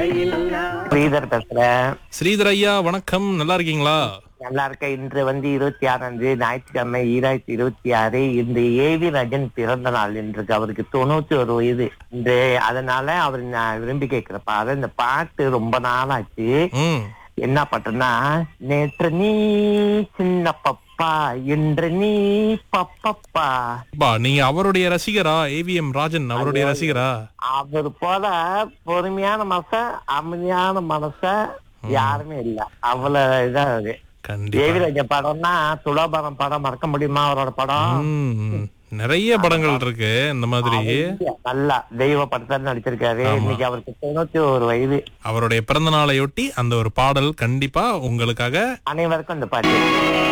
ஸ்ரீதர் பேசுறேன் ஸ்ரீதர் ஐயா வணக்கம் நல்லா இருக்கீங்களா நல்லா இருக்க இன்று வந்து இருபத்தி ஆறாம் தேதி ஞாயிற்றுக்கிழமை ஈராயிரத்தி இருபத்தி ஆறு இந்த ஏவி ரஜன் பிறந்த நாள் இன்றைக்கு அவருக்கு தொண்ணூத்தி ஒரு வயது இன்று அதனால அவர் நான் விரும்பி கேட்கிற பாரு இந்த பாட்டு ரொம்ப நாள் ஆச்சு ம் என்ன பாட்டுன்னா நேற்று நீ சின்ன பப்பா இன்று நீ பப்பப்பா பா நீங்க அவருடைய ரசிகரா ஏவிஎம் ராஜன் அவருடைய ரசிகரா அவர் போல பொறுமையான மனச அமைதியான மனச யாருமே இல்ல அவ்வளவு இதா அது கண்டிப்பா தேவிராஜ படம்னா துலாபாரம் படம் மறக்க முடியுமா அவரோட படம் ம், நிறைய படங்கள் இருக்கு இந்த மாதிரி நல்லா தெய்வ படத்துல நடிச்சிருக்காரு இன்னைக்கு அவருக்கு தொண்ணூத்தி ஒரு வயது அவருடைய பிறந்த நாளையொட்டி அந்த ஒரு பாடல் கண்டிப்பா உங்களுக்காக அனைவருக்கும் இந்த பாட்டு